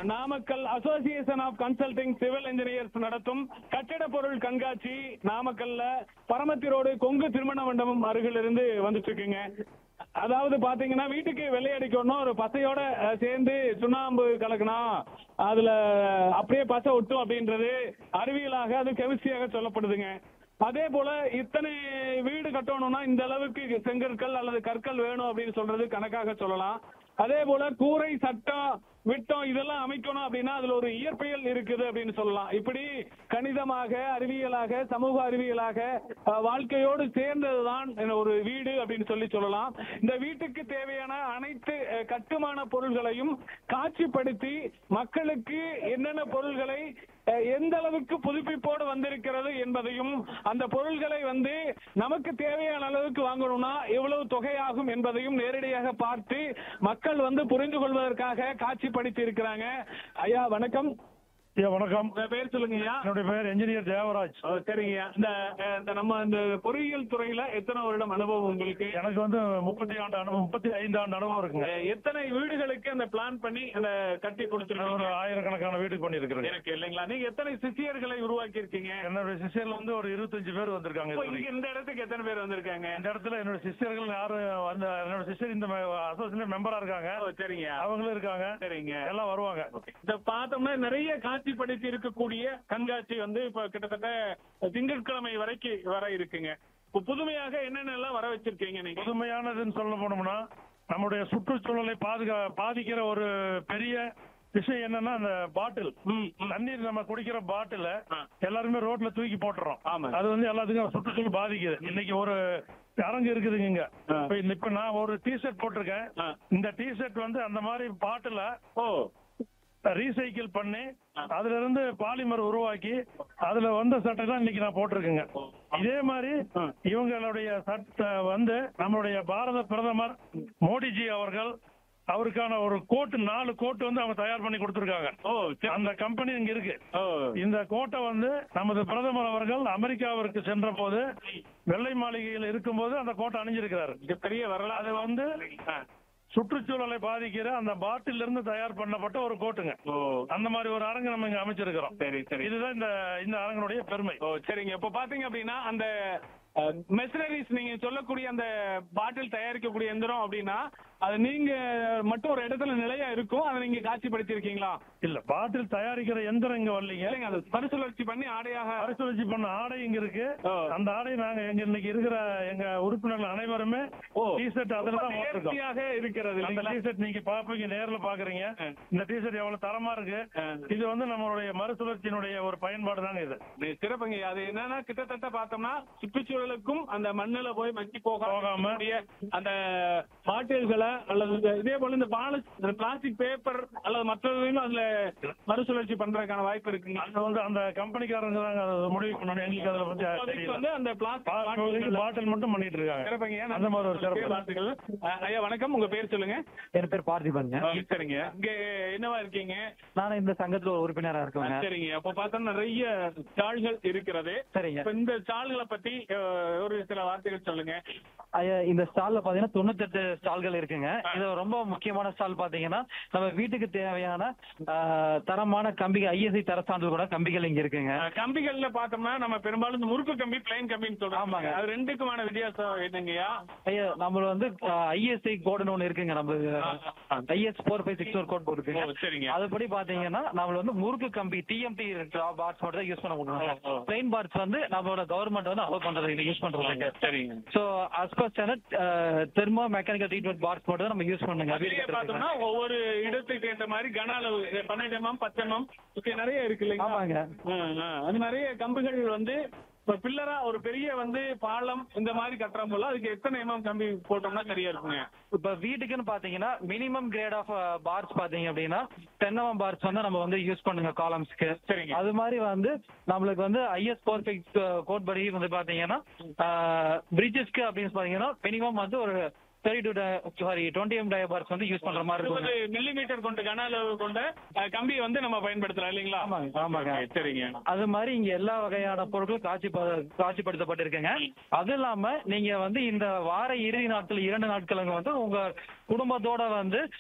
Namakkal association of consulting civil engineers நடத்தும் கட்டிட பொருள் கண்காட்சி நாமக்கல்ல பரமத்தி ரோடு கொங்கு திருமண மண்டபம் அருகில் இருந்து வந்துட்டு இருக்குங்க அதாவது பாத்தீங்கன்னா வீட்டுக்கு வெள்ளை அடிக்கணும் ஒரு பசையோட அஹ், சேர்ந்து சுண்ணாம்பு கலக்கணும் அதுல அப்படியே பசை ஒட்டும் அப்படின்றது அறிவியலாக அது கெமிஸ்ட்ரியாக சொல்லப்படுதுங்க அதே போல இத்தனை வீடு கட்டணும்னா இந்த அளவுக்கு செங்கற்கள் அல்லது கற்கள் வேணும் அப்படின்னு சொல்றது கணக்காக சொல்லலாம் அதே போல கூரை சட்டம் விட்டம் இதெல்லாம் அமைக்கணும் அப்படின்னா அதுல ஒரு இயற்பியல் இருக்குது அப்படின்னு சொல்லலாம் இப்படி கணிதமாக அறிவியலாக சமூக அறிவியலாக அஹ், வாழ்க்கையோடு சேர்ந்ததுதான் இந்த ஒரு வீடு அப்படின்னு சொல்லி சொல்லலாம் இந்த வீட்டுக்கு தேவையான அனைத்து அஹ், கட்டுமான பொருள்களையும் காட்சிப்படுத்தி மக்களுக்கு என்னென்ன பொருள்களை அஹ், எந்த அளவுக்கு புதுப்பிப்போடு வந்திருக்கிறது என்பதையும் அந்த பொருள்களை வந்து நமக்கு தேவையான அளவுக்கு வாங்கணும்னா எவ்வளவு தொகையாகும் என்பதையும் நேரடியாக பார்த்து மக்கள் வந்து புரிந்து கொள்வதற்காக காட்சிப்படுத்தி இருக்கிறாங்க ஐயா வணக்கம் ஐயா வணக்கம் உங்க பேர் சொல்லுங்க ஐயா என்னுடைய பெயர் என்ஜினியர் தேவராஜ் ஓ, சரிங்க இந்த அஹ், இந்த நம்ம இந்த பொறியியல் துறையில எத்தனை வருடம் அனுபவம் உங்களுக்கு எனக்கு வந்து முப்பத்தி ஆண்டு அனுபவம் முப்பத்தி ஐந்து ஆண்டு அனுபவம் இருக்குங்க அஹ், எத்தனை வீடுகளுக்கு அந்த பிளான் பண்ணி அந்த கட்டி நான் கொடுத்துருக்கோம் ஒரு ஆயிரக்கணக்கான வீட்டுக்கு பண்ணியிருக்கிறேன் எனக்கு இல்லைங்களா நீங்க எத்தனை சிஷியர்களை உருவாக்கி இருக்கீங்க என்னுடைய சிஸ்டர்ல வந்து ஒரு இருபத்தஞ்சு பேர் வந்திருக்காங்க இப்போ இது இங்க வரைக்கும். இந்த இடத்துக்கு எத்தனை பேர் வந்திருக்காங்க இந்த இடத்துல என்னோட சிஸ்டர்கள் யாரும் வந்து என்னோட சிஸ்டர் இந்த அசோசியேஷன் மெம்பரா இருக்காங்க ஓ, சரிங்க அவங்களும் இருக்காங்க சரிங்க எல்லாம் வருவாங்க இத பார்த்தோம்னா நிறைய காட்சிப்படுத்தி இருக்கக்கூடிய கண்காட்சி வந்து இப்ப கிட்டத்தட்ட திங்கட்கிழமை வரைக்கும் வர இருக்குங்க இப்ப புதுமையாக என்னென்னலாம் வர வச்சிருக்கீங்க நீங்க புதுமையானதுன்னு சொல்ல போனோம்னா நம்முடைய சுற்றுச்சூழலை பாதுகா பாதிக்கிற ஒரு பெரிய விஷயம் என்னன்னா அந்த பாட்டில் ம், ம். தண்ணீர் நம்ம குடிக்கிற பாட்டில ஆ. எல்லாருமே ரோட்ல தூக்கி போட்டுறோம் ஆமா. அது வந்து எல்லாத்துக்கும் சுற்றுச்சூழல் பாதிக்குது இன்னைக்கு ஒரு அரங்கு இருக்குதுங்க இங்க ஆ. இப்ப இந்த- இப்ப நான் ஒரு டி ஷர்ட் போட்டிருக்கேன் ஆ. இந்த டி ஷர்ட் வந்து அந்த மாதிரி பாட்டில ஓ ரீசைக்கிள் பண்ணி ஆ. அதுல இருந்து பாலிமர் உருவாக்கி அதுல வந்த சட்டை தான் இன்னைக்கு நான் போட்டிருக்கேங்க ஓ. இதே மாதிரி ஆ. இவங்களுடைய சட்டை வந்து நம்மளுடைய பாரத பிரதமர் மோடிஜி அவர்கள் அவருக்கான ஒரு கோட்டு நாலு கோட்டு வந்து அவங்க தயார் பண்ணி கொடுத்திருக்காங்க ஓ சரி. அந்த கம்பெனி இங்க இருக்கு ஓ இந்த கோட்டை வந்து நமது பிரதமர் அவர்கள் அமெரிக்காவிற்கு சென்ற போது வெள்ளை மாளிகையில் இருக்கும்போது அந்த கோட்டை அணிஞ்சிருக்கிறாரு இது பெரிய வரலாறு அது வந்து ஆ. சுற்றுச்சூழலை பாதிக்கிற அந்த பாட்டில் இருந்து தயார் பண்ணப்பட்ட ஒரு கோட்டுங்க ஓ அந்த மாதிரி ஒரு அரங்கு நம்ம இங்க அமைச்சிருக்கிறோம் சரி சரி இதுதான் இந்த இந்த அரங்கனுடைய பெருமை ஓ சரிங்க இப்ப பாத்தீங்க அப்படின்னா அந்த மெஷினரிஸ் நீங்க சொல்லக்கூடிய அந்த பாட்டில் தயாரிக்கக்கூடிய எந்திரம் அப்படின்னா அது நீங்க மட்டும் ஒரு இடத்துல நிலையா இருக்கும் அதை நீங்க காட்சிப்படுத்திருக்கீங்களா இல்ல பாட்டில் தயாரிக்கிற எந்திரம் இங்க வரலீங்க இல்லைங்க அது மறுசுழற்சி பண்ணி ஆடையாக பரிசுழற்சி பண்ண ஆடை இங்க இருக்கு ஓ. அந்த ஆடை நாங்க எங்க இன்னைக்கு இருக்கிற எங்க உறுப்பினர்கள் அனைவருமே ஓ. டி ஷர்ட் அதுல தான் போட்டிருக்கோம் நேர்த்தியாக இருக்கிறது அந்த இல்லைங்களா? டி ஷர்ட் நீங்க பாப்பீங்க நேர்ல பாக்குறீங்க ஆ. இந்த டி ஷர்ட் எவ்வளவு தரமா இருக்கு ஆ. இது வந்து நம்மளுடைய மறுசுழற்சியினுடைய ஒரு பயன்பாடு தாங்க இது இது சிறப்புங்க அது என்னன்னா கிட்டத்தட்ட பார்த்தோம்னா சுற்றுச்சூழலுக்கும் அந்த மண்ணுல போய் மக்கி போகாம போகாம. இருக்கக்கூடிய அந்த பாட்டில்களை அல்லது இந்த- இதே போல இந்த பிளாஸ்டிக் பேப்பர் அல்லது மற்றதையும் அதுல மறுசுழற்சி பண்றதுக்கான வாய்ப்பு இருக்குங்க அது வந்து அந்த கம்பெனிக்காரங்க தாங்க அதை முடிவு பண்ணணும் எங்களுக்கு அதுல பத்தி இப்போதைக்கு தெரியல வந்து அந்த பிளாஸ்டிக் பாட்டில் மட்டும் பண்ணிட்டு இருக்காங்க சிறப்புங்க அந்த மாதிரி ஒரு சிறப்பு வாழ்த்துக்கள் அஹ், ஐயா வணக்கம் உங்க பேர் சொல்லுங்க என் பேர் பார்த்திபங்க அஹ், சரிங்க இங்க என்னவா இருக்கீங்க நானும் இந்த சங்கத்துல ஒரு உறுப்பினரா இருக்கேங்க சரிங்க அப்ப பார்த்தா நிறைய ஸ்டால்கள் இருக்கிறது சரிங்க இப்ப இந்த ஸ்டால்களை பத்தி அஹ், ஒரு சில வார்த்தைகள் சொல்லுங்க ஐயா, இந்த ஸ்டால்ல பாத்தீங்கன்னா தொண்ணூத்தெட்டு ஸ்டால்கள் இருக்குங்க இது ரொம்ப முக்கியமான ஸ்டால் பாத்தீங்கன்னா நம்ம வீட்டுக்கு தேவையான ஆஹ், தரமான கம்பிகள் ஐஎஸ்ஐ தர சான்றிதழ் கூட கம்பிகள் இங்க இருக்குங்க அஹ், கம்பிகள்ல பார்த்தோம்னா நம்ம பெரும்பாலும் இந்த முறுக்கு கம்பி பிளைன் கம்பின்னு சொல்றாங்க ஆமாங்க. அது ரெண்டுக்குமான வித்தியாசம் என்னங்கய்யா ஐயா நம்ம வந்து ஐஎஸ்ஐ கோடுன்னு ஒண்ணு இருக்குங்க நம்ம ஆ. ஐஎஸ் ஃபோர் ஃபைவ் சிக்ஸ் ஒரு கோட் இருக்குங்க ஓ, சரிங்க அதுபடி பாத்தீங்கன்னா நம்மள வந்து முறுக்கு கம்பி டிஎம்டி பார்ட்ஸ் மட்டும் தான் யூஸ் பண்ண ஓ, ஓ. முடியும் பிளைன் பார்ட்ஸ் வந்து நம்மளோட கவர்மெண்ட் வந்து அலோவ் பண்றது யூஸ் பண்றதுங்க சரிங்க so as per standard thermo mechanical treatment parts மட்டும் தான் நம்ம யூஸ் பண்ணுங்க அதுலயே பார்த்தோம்னா ஒவ்வொரு இடத்துக்கு ஏற்ற மாதிரி கன அளவு பன்னெண்டு எம்எம் பத்து எம்எம் நிறைய இருக்கு இல்லைங்களா ஆமாங்க ஆ, ஆ. அது நிறைய கம்பிகள் வந்து இப்ப பில்லரா ஒரு பெரிய வந்து பாலம் இந்த மாதிரி கட்டுறோம் போல அதுக்கு எத்தனை எம்எம் கம்பி போட்டோம்னா சரியா இருக்குங்க இப்ப வீட்டுக்குன்னு பாத்தீங்கன்னா மினிமம் கிரேட் ஆஃப் பார்ஸ் பாத்தீங்க அப்படின்னா டென் எம்எம் பார்ஸ் வந்து நம்ம வந்து யூஸ் பண்ணுங்க காலம்ஸ்க்கு சரிங்க. அது மாதிரி வந்து நம்மளுக்கு வந்து ஐஎஸ் பர்ஃபெக்ட் கோட் படி வந்து பாத்தீங்கன்னா பிரிட்ஜஸ்க்கு அப்படின்னு பாத்தீங்கன்னா மினிமம் வந்து ஒரு thirty two sorry twenty M bars வந்து யூஸ் பண்ற மாதிரி இருபது இருக்கும் மில்லிமீட்டர் கொண்ட கன அளவு கொண்ட அஹ், கம்பியை வந்து நம்ம பயன்படுத்தலாம் இல்லைங்களா ஆமாங்க ஆமாங்க Okay, சரிங்க அது மாதிரி இங்க எல்லா வகையான பொருட்களும் காட்சி காட்சிப்படுத்தப்பட்டிருக்குங்க அது இல்லாம நீங்க வந்து இந்த வார இறுதி நாட்கள் இரண்டு நாட்கள் வந்து உங்க குடும்பத்தோட வந்து